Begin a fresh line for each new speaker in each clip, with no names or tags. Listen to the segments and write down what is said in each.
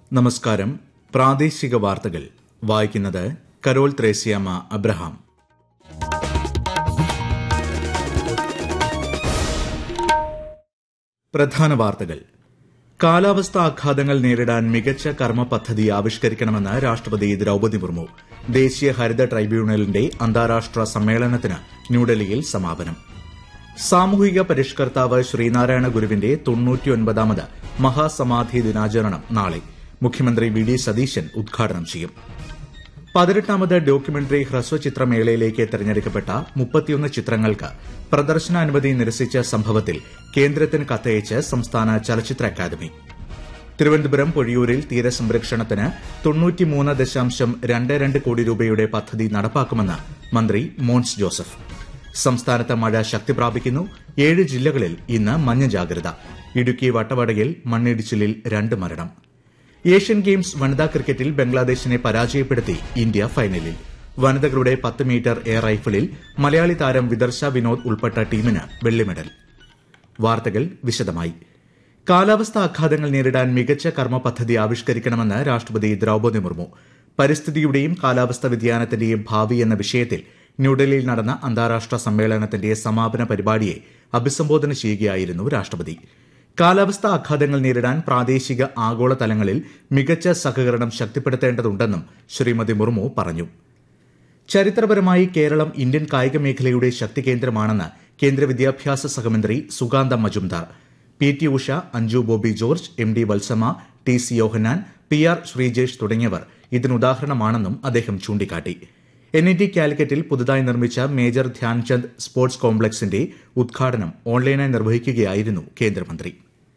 നമസ്കാരം പ്രാദേശിക വാർത്തകൾ വായിക്കുന്നത് കരോൾ ത്രേസ്യാമ അബ്രഹാം പ്രധാന വാർത്തകൾ കാലാവസ്ഥാ ആഘാതങ്ങൾ നേരിടാൻ മികച്ച കർമ്മ പദ്ധതി ആവിഷ്കരിക്കണമെന്ന് രാഷ്ട്രപതി ദ്രൌപദി മുർമു ദേശീയ ഹരിത ട്രൈബ്യൂണലിന്റെ അന്താരാഷ്ട്ര സമ്മേളനത്തിന് ന്യൂഡൽഹിയിൽ സമാപനം സാമൂഹിക പരിഷ്കർത്താവ് ശ്രീനാരായണ ഗുരുവിന്റെ തൊണ്ണൂറ്റിയൊൻപതാമത് മഹാസമാധി ദിനാചരണം നാളെ മുഖ്യമന്ത്രി വി ഡി സതീശൻ ഉദ്ഘാടനം ചെയ്യും പതിനെട്ടാമത് ഡോക്യുമെന്ററി ഹ്രസ്വചിത്രമേളയിലേക്ക് തെരഞ്ഞെടുക്കപ്പെട്ട മുപ്പത്തിയൊന്ന് ചിത്രങ്ങൾക്ക് പ്രദർശനാനുമതി നിരസിച്ച സംഭവത്തിൽ കേന്ദ്രത്തിന് കത്തയച്ച് സംസ്ഥാന ചലച്ചിത്ര അക്കാദമി തിരുവനന്തപുരം പൊഴിയൂരിൽ തീരസംരക്ഷണത്തിന് തൊണ്ണൂറ്റിമൂന്ന് ദശാംശം രണ്ട് രണ്ട് കോടി രൂപയുടെ പദ്ധതി നടപ്പാക്കുമെന്ന് മന്ത്രി മോൻസ് ജോസഫ് സംസ്ഥാനത്ത് മഴ ശക്തി പ്രാപിക്കുന്നു ഏഴ് ജില്ലകളിൽ ഇന്ന് മഞ്ഞ ജാഗ്രത ഇടുക്കി വട്ടവടയിൽ മണ്ണിടിച്ചിലിൽ രണ്ട് മരണം ഏഷ്യൻ ഗെയിംസ് വനിതാ ക്രിക്കറ്റിൽ ബംഗ്ലാദേശിനെ പരാജയപ്പെടുത്തി ഇന്ത്യ ഫൈനലിൽ വനിതകളുടെ പത്ത് മീറ്റർ എയർ റൈഫിളിൽ മലയാളി താരം വിദർശ വിനോദ് ഉൾപ്പെട്ട ടീമിന് വെള്ളി മെഡൽ വാർത്തകൾ വിശദമായി കാലാവസ്ഥാ ആഘാതങ്ങൾ നേരിടാൻ മികച്ച കർമ്മ പദ്ധതി ആവിഷ്കരിക്കണമെന്ന് രാഷ്ട്രപതി ദ്രൌപദി മുർമു പരിസ്ഥിതിയുടെയും കാലാവസ്ഥാ വ്യതിയാനത്തിന്റെയും ഭാവി എന്ന വിഷയത്തിൽ ന്യൂഡൽഹിയിൽ നടന്ന അന്താരാഷ്ട്ര സമ്മേളനത്തിന്റെ സമാപന പരിപാടിയെ അഭിസംബോധന ചെയ്യുകയായിരുന്നു രാഷ്ട്രപതി കാലാവസ്ഥാ ആഘാതങ്ങൾ നേരിടാൻ പ്രാദേശിക ആഗോള തലങ്ങളിൽ മികച്ച സഹകരണം ശക്തിപ്പെടുത്തേണ്ടതുണ്ടെന്നും ശ്രീമതി മുർമു പറഞ്ഞു ചരിത്രപരമായി കേരളം ഇന്ത്യൻ കായിക മേഖലയുടെ ശക്തി കേന്ദ്രമാണെന്ന് കേന്ദ്ര വിദ്യാഭ്യാസ സഹമന്ത്രി Sukanta Majumdar P T Usha Anju Bobby George M D Valsamma T C Yohannan P R Sreejesh തുടങ്ങിയവർ ഇതിനുദാഹരണമാണെന്നും അദ്ദേഹം ചൂണ്ടിക്കാട്ടി എൻ ഐ ടി കാലിക്കറ്റിൽ പുതുതായി നിർമ്മിച്ച മേജർ ധ്യാൻചന്ദ് സ്പോർട്സ് കോംപ്ലക്സിന്റെ ഉദ്ഘാടനം ഓൺലൈനായി നിർവഹിക്കുകയായിരുന്നു കേന്ദ്രമന്ത്രി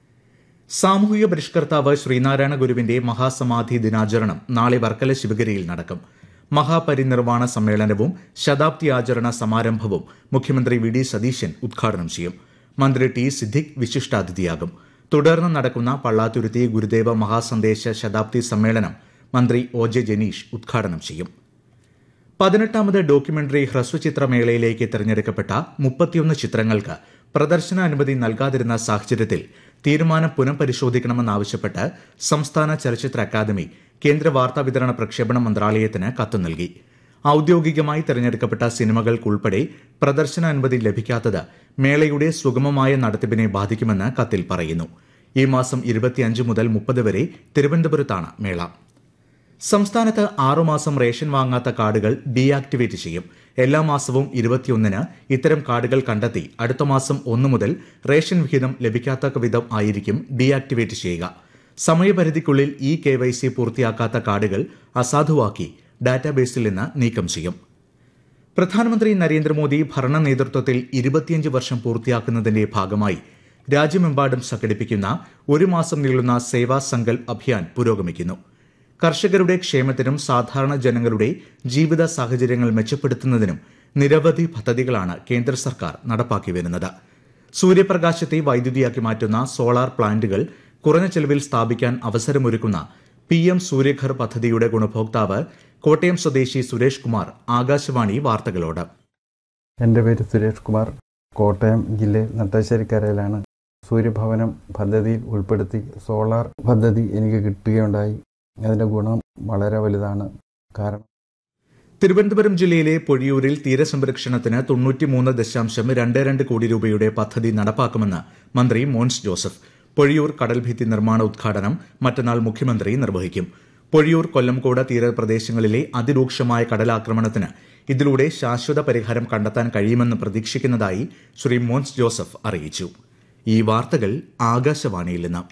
സാമൂഹിക പരിഷ്കർത്താവ് ശ്രീനാരായണ ഗുരുവിന്റെ മഹാസമാധി ദിനാചരണം നാളെ വർക്കല ശിവഗിരിയിൽ നടക്കും മഹാപരിനിർവാണ സമ്മേളനവും ശതാബ്ദി ആചരണ സമാരംഭവും മുഖ്യമന്ത്രി വി ഡി സതീശൻ ഉദ്ഘാടനം ചെയ്യും മന്ത്രി ടി സിദ്ദിഖ് വിശിഷ്ടാതിഥിയാകും തുടർന്ന് നടക്കുന്ന പള്ളാത്തുരുത്തി ഗുരുദേവ മഹാസന്ദേശ ശതാബ്ദി സമ്മേളനം മന്ത്രി ഒ ജെ ജനീഷ് ഉദ്ഘാടനം ചെയ്യും പതിനെട്ടാമത് ഡോക്യുമെന്ററി ഹ്രസ്വചിത്രമേളയിലേക്ക് തെരഞ്ഞെടുക്കപ്പെട്ട മുപ്പത്തിയൊന്ന് ചിത്രങ്ങൾക്ക് പ്രദർശനാനുമതി നൽകാതിരുന്ന സാഹചര്യത്തിൽ തീരുമാനം പുനഃപരിശോധിക്കണമെന്നാവശ്യപ്പെട്ട് സംസ്ഥാന ചലച്ചിത്ര അക്കാദമി കേന്ദ്ര വാർത്താവിതരണ പ്രക്ഷേപണ മന്ത്രാലയത്തിന് കത്ത് നൽകി ഔദ്യോഗികമായി തെരഞ്ഞെടുക്കപ്പെട്ട സിനിമകൾക്കുൾപ്പെടെ പ്രദർശനാനുമതി ലഭിക്കാത്തത് മേളയുടെ സുഗമമായ നടത്തിപ്പിനെ ബാധിക്കുമെന്ന് കത്തിൽ പറയുന്നു ഈ മാസം ഇരുപത്തിയഞ്ച് മുതൽ മുപ്പത് വരെ തിരുവനന്തപുരത്താണ് മേള സംസ്ഥാനത്ത് ആറുമാസം റേഷൻ വാങ്ങാത്ത കാർഡുകൾ ഡീആക്ടിവേറ്റ് ചെയ്യും എല്ലാ മാസവും ഇരുപത്തിയൊന്നിന് ഇത്തരം കാർഡുകൾ കണ്ടെത്തി അടുത്ത മാസം ഒന്നു മുതൽ റേഷൻ വിഹിതം ലഭിക്കാത്ത വിധം ആയിരിക്കും ഡീആക്ടിവേറ്റ് ചെയ്യുക സമയപരിധിക്കുള്ളിൽ ഇ കെ വൈ സി പൂർത്തിയാക്കാത്ത കാർഡുകൾ അസാധുവാക്കി ഡാറ്റാബേസിൽ നിന്ന് നീക്കം ചെയ്യും പ്രധാനമന്ത്രി നരേന്ദ്രമോദി ഭരണ നേതൃത്വത്തിൽ ഇരുപത്തിയഞ്ച് വർഷം പൂർത്തിയാക്കുന്നതിന്റെ ഭാഗമായി രാജ്യമെമ്പാടും സംഘടിപ്പിക്കുന്ന ഒരു മാസം നീളുന്ന സേവാ സങ്കൽപ് അഭിയാൻ പുരോഗമിക്കുന്നു കർഷകരുടെ ക്ഷേമത്തിനും സാധാരണ ജനങ്ങളുടെ ജീവിത സാഹചര്യങ്ങൾ മെച്ചപ്പെടുത്തുന്നതിനും നിരവധി പദ്ധതികളാണ് കേന്ദ്ര സർക്കാർ നടപ്പാക്കി വരുന്നത് സൂര്യപ്രകാശത്തെ വൈദ്യുതിയാക്കി മാറ്റുന്ന സോളാർ പ്ലാന്റുകൾ കുറഞ്ഞ ചെലവിൽ സ്ഥാപിക്കാൻ അവസരമൊരുക്കുന്ന പി എം സൂര്യഘർ പദ്ധതിയുടെ ഗുണഭോക്താവ് കോട്ടയം സ്വദേശി സുരേഷ് കുമാർ ആകാശവാണി വാർത്തകളോട്
എൻ്റെ പേര് സുരേഷ് കുമാർ കോട്ടയം ജില്ലയിൽ നട്ടാശ്ശേരിക്കരയിലാണ് സൂര്യഭവനം പദ്ധതിയിൽ ഉൾപ്പെടുത്തി സോളാർ പദ്ധതി എനിക്ക് കിട്ടുകയുണ്ടായി അതിൻ്റെ ഗുണം വളരെ വലുതാണ് കാരണം
തിരുവനന്തപുരം ജില്ലയിലെ പൊഴിയൂരിൽ തീരസംരക്ഷണത്തിന് തൊണ്ണൂറ്റിമൂന്ന് ദശാംശം രണ്ട് രണ്ട് കോടി രൂപയുടെ പദ്ധതി നടപ്പാക്കുമെന്ന് മന്ത്രി മോൻസ് ജോസഫ് പൊഴിയൂർ കടൽഭിത്തി നിർമ്മാണ ഉദ്ഘാടനം മറ്റന്നാൾ മുഖ്യമന്ത്രി നിർവഹിക്കും പൊഴിയൂർ കൊല്ലംകോട് തീരപ്രദേശങ്ങളിലെ അതിരൂക്ഷമായ കടലാക്രമണത്തിന് ഇതിലൂടെ ശാശ്വത പരിഹാരം കണ്ടെത്താൻ കഴിയുമെന്ന് പ്രതീക്ഷിക്കുന്നതായി ശ്രീ മോൻസ് ജോസഫ് അറിയിച്ചു ഈ വാർത്തകൾ ആകാശവാണിയിൽ നിന്ന്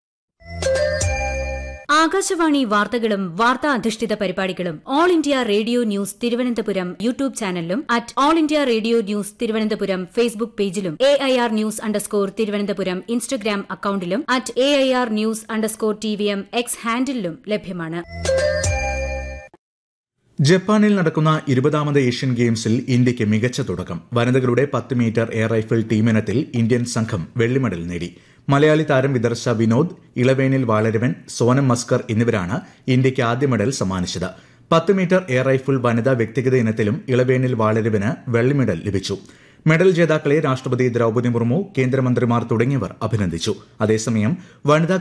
ആകാശവാണി വാർത്തകളും വാർത്താ അധിഷ്ഠിത പരിപാടികളും All India Radio news Thiruvananthapuram YouTube ചാനലിലും at All India Radio news Thiruvananthapuram Facebook പേജിലും A I R news underscore Thiruvananthapuram Instagram അക്കൌണ്ടിലും at A I R news underscore T V M X ഹാൻഡിലും ലഭ്യമാണ്
ജപ്പാനിൽ നടക്കുന്ന ഇരുപതാമത് ഏഷ്യൻ ഗെയിംസിൽ ഇന്ത്യയ്ക്ക് മികച്ച തുടക്കം വനിതകളുടെ പത്ത് മീറ്റർ എയർ റൈഫിൾ ടീമിനത്തിൽ ഇന്ത്യൻ സംഘം വെള്ളി മെഡൽ നേടി മലയാളി താരം വിദർശ വിനോദ് ഇളവേനിൽ വാളരവൻ സോനം മസ്കർ എന്നിവരാണ് ഇന്ത്യയ്ക്ക് ആദ്യ മെഡൽ സമ്മാനിച്ചത് പത്ത് മീറ്റർ എയർ റൈഫിൾ വനിതാ വ്യക്തിഗത ഇനത്തിലും ഇളവേനിൽ വാളരവന് വെള്ളി മെഡൽ ലഭിച്ചു മെഡൽ ജേതാക്കളെ രാഷ്ട്രപതി ദ്രൌപദി മുർമു കേന്ദ്രമന്ത്രിമാർ തുടങ്ങിയവർ അഭിനന്ദിച്ചു അതേസമയം വനിതാ